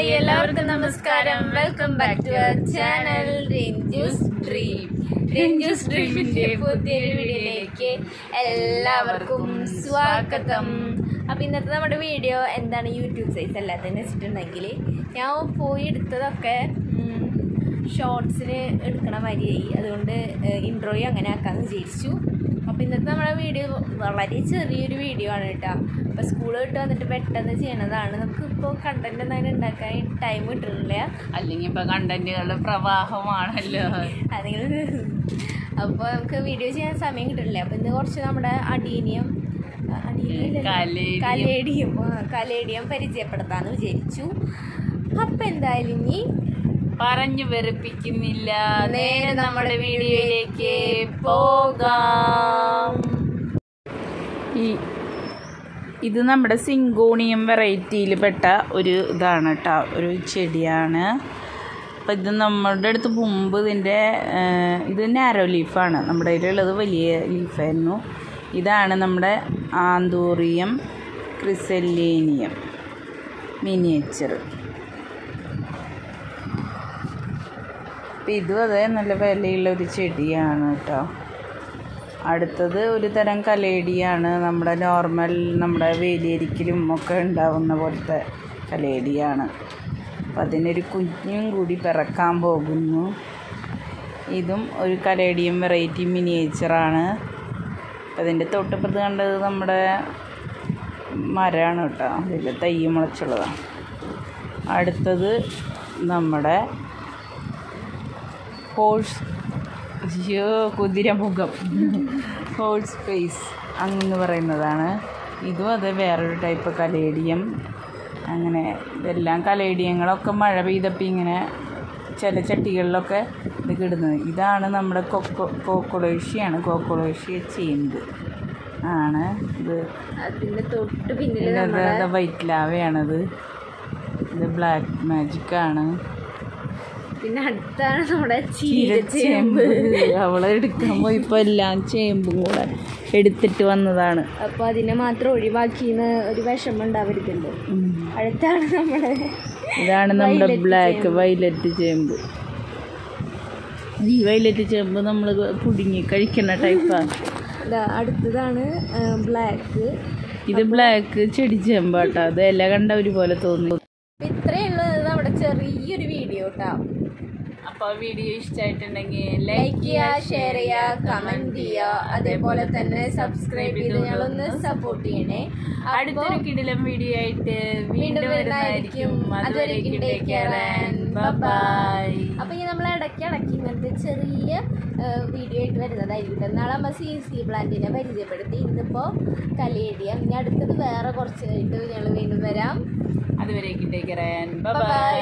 Hi എല്ലാവർക്കും നമസ്കാരം welcome back to our channel Ranju's dream Ranju's ഡ്രീമിന്റെ പുതിയൊരു വീഡിയോയിലേക്ക് എല്ലാവർക്കും സ്വാഗതം അപ്പൊ ഇന്നത്തെ നമ്മുടെ വീഡിയോ എന്താണ് യൂട്യൂബ് സൈസ് അല്ലാത്തതെന്ന് വെച്ചിട്ടുണ്ടെങ്കിൽ ഞാൻ പോയി എടുത്തതൊക്കെ ഷോർട്സിന് എടുക്കണ മാതിരിയായി അതുകൊണ്ട് ഇൻട്രോയും അങ്ങനെ ആക്കാമെന്ന് വിചാരിച്ചു അപ്പോൾ ഇന്നത്തെ നമ്മുടെ വീഡിയോ വളരെ ചെറിയൊരു വീഡിയോ ആണ് കേട്ടോ അപ്പോൾ സ്കൂൾ വിട്ട് വന്നിട്ട് പെട്ടെന്ന് ചെയ്യണതാണ് നമുക്ക് ഇപ്പോൾ കണ്ടന്റ് ഒന്നും അങ്ങനെ ഉണ്ടാക്കാൻ ടൈം കിട്ടുന്നില്ല അല്ലെങ്കിൽ ഇപ്പൊ കണ്ടന്റുകളുടെ പ്രവാഹമാണല്ലോ അതെങ്കിലും അപ്പോൾ നമുക്ക് വീഡിയോ ചെയ്യാൻ സമയം കിട്ടുന്നില്ല അപ്പോൾ ഇന്ന് കുറച്ച് നമ്മുടെ അടീനിയം അടീനിയം കലേഡിയം. കലേഡിയം ആ, കലേഡിയം പരിചയപ്പെടുത്താമെന്ന് വിചാരിച്ചു അപ്പം എന്തായാലും ഇനി പറഞ്ഞു വെറുപ്പിക്കുന്നില്ല നേരെ നമ്മുടെ വീഡിയോയിലേക്ക് പോകാം ഈ ഇത് നമ്മുടെ സിങ്കോണിയം വെറൈറ്റിയിൽ പെട്ട ഒരു ഇതാണ് കേട്ടോ ഒരു ചെടിയാണ് അപ്പം ഇത് നമ്മുടെ അടുത്ത് മുമ്പ് ഇതിൻ്റെ ഏഹ്, ഇത് നാരോ ലീഫാണ് നമ്മുടെ കയ്യിലുള്ളത് വലിയ ലീഫായിരുന്നു ഇതാണ് നമ്മുടെ ആന്തൂറിയം ക്രിസെല്ലേനിയം മിനിയേച്ചർ അപ്പം ഇതും അതെ നല്ല വിലയുള്ള ഒരു ചെടിയാണ് കേട്ടോ അടുത്തത് ഒരു തരം കലേഡിയാണ് നമ്മുടെ നോർമൽ നമ്മുടെ വേലിയരിക്കലും ഒക്കെ ഉണ്ടാവുന്ന പോലത്തെ കലേഡിയാണ് അപ്പം അതിനൊരു കുഞ്ഞും കൂടി പിറക്കാൻ പോകുന്നു ഇതും ഒരു കലേഡിയം വെറൈറ്റി മിനിയേച്ചറാണ് അപ്പം അതിൻ്റെ തൊട്ടിപ്പുറത്ത് കണ്ടത് നമ്മുടെ മരമാണ് കേട്ടോ അതിൽ തൈ മുളച്ചുള്ളതാണ് അടുത്തത് നമ്മുടെ ഹോഴ്സ് അയ്യോ കുതിരമുഖം ഹോഴ്സ് ഫേസ് അങ്ങനെ പറയുന്നതാണ് ഇതും അത് വേറൊരു ടൈപ്പ് കലേഡിയം അങ്ങനെ ഇതെല്ലാം കലേഡിയങ്ങളൊക്കെ മഴ പെയ്തപ്പോൾ ഇങ്ങനെ ചില ചട്ടികളിലൊക്കെ ഇത് കിടുന്നത് ഇതാണ് നമ്മുടെ കൊക്കോ കോക്കോളേഷ്യയാണ് കോക്കോളേഷ്യ ചേമ്പ് ആണ് ഇത് അതിന്റെ തൊട്ട് പിന്നിൽ നമ്മുടെ ഇത് വൈറ്റ് ലാവയാണത് ഇത് ബ്ലാക്ക് മാജിക് ആണ് പിന്നെ അടുത്താണ് നമ്മുടെ ചീരച്ചേമ്പ് ചീരച്ചേമ്പ് അവളെ എടുക്കാൻ പോയപ്പോൾ എല്ലാം ചേമ്പും കൂടെ എടുത്തിട്ട് വന്നതാണ് അപ്പൊ അതിനെ മാത്രം ഒഴിവാക്കിന്ന് ഒരു വിഷമം ഉണ്ടാവരുതല്ലോ അടുത്താണ് നമ്മുടെ ഇതാണ് നമ്മുടെ ബ്ലാക്ക് വൈലറ്റ് ചേമ്പ് ഈ വൈലറ്റ് ചേമ്പ് നമ്മൾ പുടുങ്ങി കഴിക്കുന്ന ടൈപ്പാണ് ദാ അടുത്തതാണ് ബ്ലാക്ക് ഇത് ബ്ലാക്ക് ചെടി ചേമ്പാട്ടോ അത് ഇല കണ്ട ഒരുപോലെ തോന്നുന്നു ഇത്രയുള്ളത് നമ്മുടെ ചെറിയൊരു വീഡിയോ കേട്ടോ അപ്പോൾ വീഡിയോ ഇഷ്ടമായിട്ടുണ്ടെങ്കിൽ ലൈക്ക് ചെയ്യുക ഷെയർ ചെയ്യുക കമന്റ് ചെയ്യുക അതേപോലെ തന്നെ സബ്സ്ക്രൈബ് ചെയ്ത് ഞങ്ങളൊന്ന് സപ്പോർട്ട് ചെയ്യണേ അടുത്തൊരു കിടിലം വീഡിയോ ആയിട്ട് വീണ്ടും വരുന്നതായിരിക്കും അതുവരേക്കും ടേക്ക് കെയർ ആൻഡ് ബൈ അപ്പൊ ഇനി നമ്മൾ ഇടയ്ക്ക് ഇടയ്ക്ക് ഇങ്ങനത്തെ ചെറിയ വീഡിയോ ആയിട്ട് വരുന്നതായിരിക്കും നാളെ നമ്മൾ സി സി പ്ലാന്റിനെ പരിചയപ്പെടുത്തി ഇന്നിപ്പോൾ കലേഡിയം ഇനി അടുത്തത് വേറെ കുറച്ചായിട്ട് ഞങ്ങൾ വീണ്ടും വരാം അതുവരേക്കും take care and bye by